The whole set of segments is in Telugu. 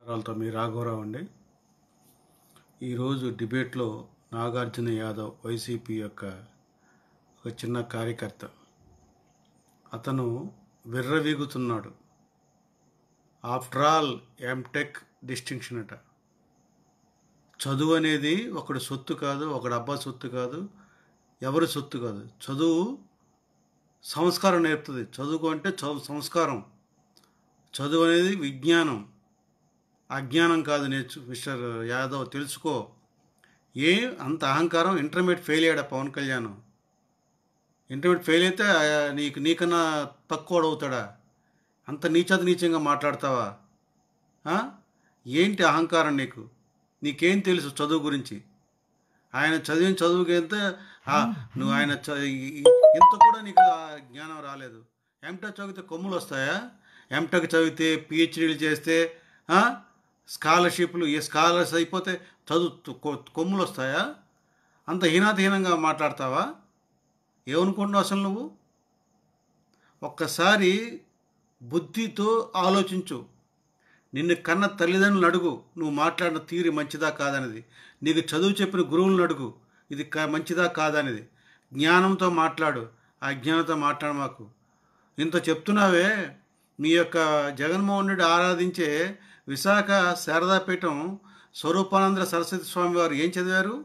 వాళ్ళతో మీ రాఘవరావు అండి ఈరోజు డిబేట్లో నాగార్జున యాదవ్ వైసీపీ యొక్క ఒక చిన్న కార్యకర్త అతను విర్రవీగుతున్నాడు ఆఫ్టర్ ఆల్ ఎంటెక్ డిస్టింక్షన్ అట చదువు అనేది ఒకడి సొత్తు కాదు ఒకడి అబ్బా సొత్తు కాదు ఎవరి సొత్తు కాదు చదువు సంస్కారం నేర్పుతుంది చదువు అంటే చదువు సంస్కారం చదువు అనేది విజ్ఞానం అజ్ఞానం కాదు నేర్చు మిస్టర్ యాదవ్ తెలుసుకో ఏ అంత అహంకారం ఇంటర్మీడియట్ ఫెయిల్ అయ్యాడా పవన్ కళ్యాణ్ ఇంటర్మీడియట్ ఫెయిల్ అయితే ఆ, నీకు నీకన్నా తక్కువ అవుతాడా అంత నీచత నీచంగా మాట్లాడతావా ఆ? ఏంటి అహంకారం నీకు నీకేం తెలుసు చదువు గురించి ఆయన చదివిన చదువుకి ఎంత ఆ, నువ్వు ఆయన చ- ఈ- ఇంత కూడా నీకు ఆ జ్ఞానం రాలేదు ఎంటెక్ చదివితే కొమ్ములు వస్తాయా ఎంటెక్ చదివితే పిహెచ్డీలు చేస్తే ఆ? స్కాలర్షిప్లు ఏ స్కాలర్స్ అయిపోతే చదువు కొ- కొమ్ములు వస్తాయా అంత హీనాతహీనంగా మాట్లాడతావా ఏమనుకుంటున్నావు అసలు నువ్వు ఒక్కసారి బుద్ధితో ఆలోచించు నిన్ను కన్న తల్లిదండ్రులను అడుగు నువ్వు మాట్లాడిన తీరు మంచిదా కాదనేది నీకు చదువు చెప్పిన గురువులను అడుగు ఇది క- మంచిదా కాదనేది జ్ఞానంతో మాట్లాడు ఆ జ్ఞానంతో మాట్లాడు మాకు ఇంత చెప్తున్నావే మీ యొక్క జగన్మోహన్ రెడ్డి ఆరాధించే విశాఖ శారదాపీఠం స్వరూపానంద సరస్వతి స్వామి వారు ఏం చదివారు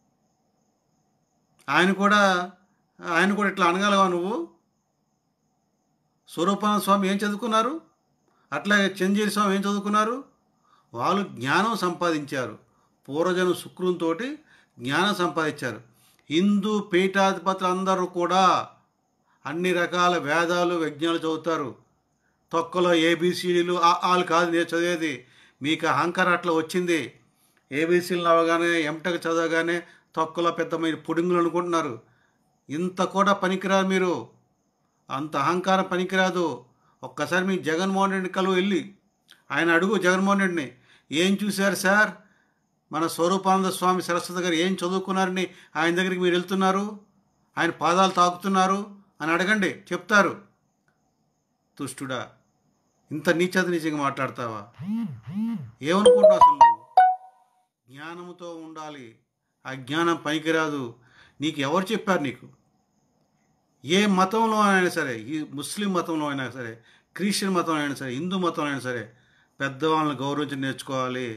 ఆయన కూడా ఆయన కూడా ఇట్లా అనగలవా నువ్వు స్వరూపానంద స్వామి ఏం చదువుకున్నారు అట్లాగే చంజీరి స్వామి ఏం చదువుకున్నారు వాళ్ళు జ్ఞానం సంపాదించారు పూర్వజనం శుక్రంతో జ్ఞానం సంపాదించారు హిందూ పీఠాధిపతులు అందరూ కూడా అన్ని రకాల వేదాలు విజ్ఞానాలు చదువుతారు తొక్కలో ఏబీసీడీలు ఆలు కాదు నేను చదివేది మీకు అహంకారం అట్లా వచ్చింది ఏబీసీలు అవగానే ఎంటెక్ చదవగానే తొక్కలో పెద్ద మీరు పుడింగులు అనుకుంటున్నారు ఇంత కూడా పనికిరాదు మీరు అంత అహంకారం పనికిరాదు ఒక్కసారి మీ జగన్మోహన్ రెడ్డి కలువు వెళ్ళి ఆయన అడుగు జగన్మోహన్ రెడ్డిని ఏం చూశారు సార్ మన స్వరూపానంద స్వామి సరస్వతి గారు ఏం చదువుకున్నారని ఆయన దగ్గరికి మీరు వెళ్తున్నారు ఆయన పాదాలు తాకుతున్నారు అని అడగండి చెప్తారు తుష్టుడా ఇంత నీచత నీచంగా మాట్లాడతావా ఏమనుకుంటున్నావు అసలు నువ్వు జ్ఞానముతో ఉండాలి ఆ జ్ఞానం పనికిరాదు నీకు ఎవరు చెప్పారు నీకు ఏ మతంలో అయినా సరే ఈ ముస్లిం మతంలో అయినా సరే క్రిస్టియన్ మతంలో అయినా సరే హిందూ మతంలో అయినా సరే పెద్దవాళ్ళని గౌరవించి నేర్చుకోవాలి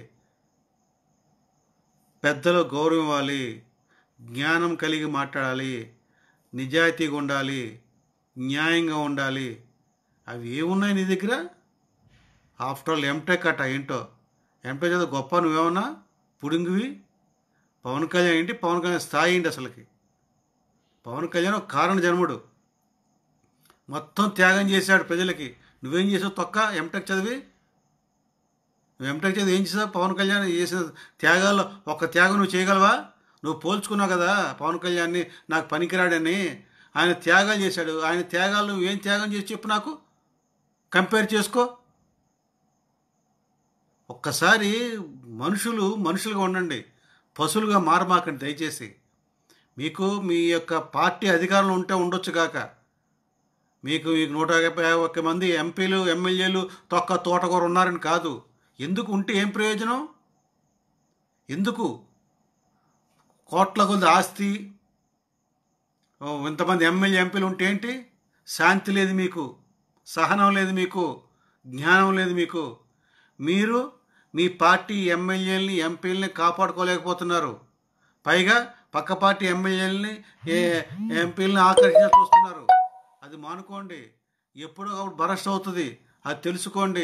పెద్దలు గౌరవం ఇవ్వాలి జ్ఞానం కలిగి మాట్లాడాలి నిజాయితీగా ఉండాలి న్యాయంగా ఉండాలి అవి ఏమున్నాయి నీ దగ్గర ఆఫ్టర్ ఆల్ ఎంటెక్ అట ఏంటో ఎంటెక్ చదివి గొప్ప నువ్వేమన్నా పుడింగివి పవన్ కళ్యాణ్ ఏంటి పవన్ కళ్యాణ్ స్థాయి ఏంటి అసలుకి పవన్ కళ్యాణ్ ఒక కారణ జన్ముడు మొత్తం త్యాగం చేశాడు ప్రజలకి నువ్వేం చేసావు తొక్క ఎంటెక్ చదివి నువ్వు ఎంటెక్ చదివి ఏం చేసావు పవన్ కళ్యాణ్ చేసిన త్యాగాల్లో ఒక త్యాగం నువ్వు చేయగలవా నువ్వు పోల్చుకున్నావు కదా పవన్ కళ్యాణ్ని నాకు పనికిరాడని ఆయన త్యాగాలు చేశాడు ఆయన త్యాగాలు నువ్వు ఏం త్యాగం చేసి చెప్పు నాకు కంపేర్ చేసుకో ఒక్కసారి మనుషులు మనుషులుగా ఉండండి పశువులుగా మారమాకండి దయచేసి మీకు మీ యొక్క పార్టీ అధికారంలో ఉంటే ఉండొచ్చు కాక మీకు మీకు నూట యాభై ఒక్క మంది ఎంపీలు ఎమ్మెల్యేలు తొక్క తోటకూర ఉన్నారని కాదు ఎందుకు ఉంటే ఏం ప్రయోజనం ఎందుకు కోట్ల కొద్ది ఆస్తి ఓ, ఇంతమంది ఎమ్మెల్యే ఎంపీలు ఉంటే ఏంటి శాంతి లేదు మీకు సహనం లేదు మీకు జ్ఞానం లేదు మీకు మీరు మీ పార్టీ ఎమ్మెల్యేలని ఎంపీలని కాపాడుకోలేకపోతున్నారు పైగా పక్క పార్టీ ఎమ్మెల్యేలని ఏ ఎంపీలని ఆకర్షించ చూస్తున్నారు అది మానుకోండి ఎప్పుడో ఒకటి బరస్ట్ అవుతుంది అది తెలుసుకోండి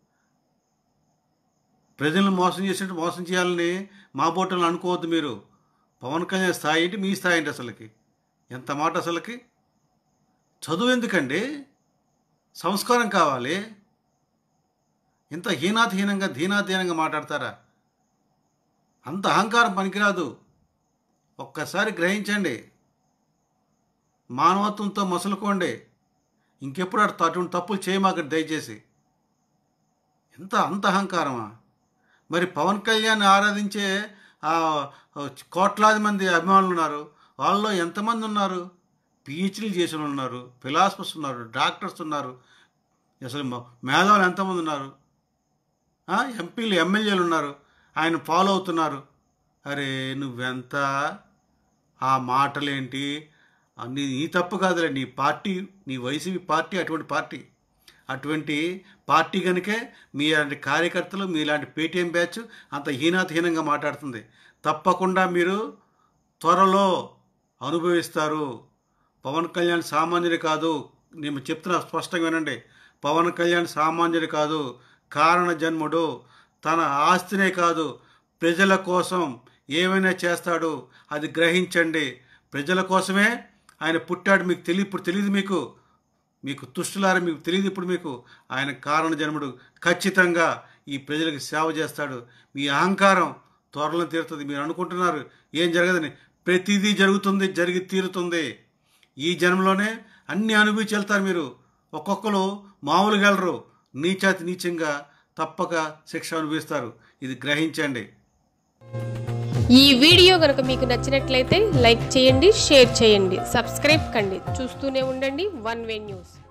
ప్రజలను మోసం చేసినట్టు మోసం చేయాలని మా బోటలు అనుకోవద్దు మీరు పవన్ కళ్యాణ్ స్థాయి ఏంటి మీ స్థాయి ఏంటి అసలుకి ఎంత మాట అసలుకి చదువు ఎందుకండి సంస్కారం కావాలి ఇంత హీనాతహీనంగా ధీనాధీనంగా మాట్లాడతారా అంత అహంకారం పనికిరాదు ఒక్కసారి గ్రహించండి మానవత్వంతో మసులుకోండి ఇంకెప్పుడు అటు అటువంటి తప్పులు చేయమాకండి దయచేసి ఎంత అంత అహంకారమా మరి పవన్ కళ్యాణ్ ఆరాధించే ఆ, కోట్లాది మంది అభిమానులు ఉన్నారు వాళ్ళలో ఎంతమంది ఉన్నారు పిహెచ్డీలు చేసిన వాళ్ళు ఉన్నారు ఫిలాసఫర్స్ ఉన్నారు డాక్టర్స్ ఉన్నారు అసలు మ- మేధావులు ఎంతమంది ఉన్నారు ఆ, ఎంపీలు ఎమ్మెల్యేలు ఉన్నారు ఆయన ఫాలో అవుతున్నారు అరే నువ్వెంత ఆ మాటలేంటి అన్ని నీ తప్పు కాదులే నీ పార్టీ నీ వైసీపీ పార్టీ అటువంటి పార్టీ అటువంటి పార్టీ కనుకే మీ లాంటి కార్యకర్తలు మీలాంటి పేటీఎం బ్యాచ్ అంత హీనాతహీనంగా మాట్లాడుతుంది తప్పకుండా మీరు త్వరలో అనుభవిస్తారు పవన్ కళ్యాణ్ సామాన్యుడు కాదు నేను చెప్తున్నా స్పష్టంగా వినండి పవన్ కళ్యాణ్ సామాన్యుడు కాదు కారణ జన్ముడు తన ఆస్తినే కాదు ప్రజల కోసం ఏమైనా చేస్తాడు అది గ్రహించండి ప్రజల కోసమే ఆయన పుట్టాడు మీకు తెలియ ఇప్పుడు తెలియదు మీకు మీకు తుష్టులారా మీకు తెలియదు ఇప్పుడు మీకు ఆయన కారణ జన్ముడు ఖచ్చితంగా ఈ ప్రజలకు సేవ చేస్తాడు మీ అహంకారం త్వరలో తీరుతుంది మీరు అనుకుంటున్నారు ఏం జరగదని ప్రతిదీ జరుగుతుంది జరిగి తీరుతుంది ఈ జన్మలోనే అన్ని అనుభవించి వెళ్తారు మీరు ఒక్కొక్కరు మామూలుగా వెళ్ళరు నీచాతి నీచంగా తప్పక శిక్ష అనుభవిస్తారు ఇది గ్రహించండి ఈ వీడియో కనుక మీకు నచ్చినట్లయితే లైక్ చేయండి షేర్ చేయండి సబ్స్క్రైబ్ కండి చూస్తూనే ఉండండి వన్ వే న్యూస్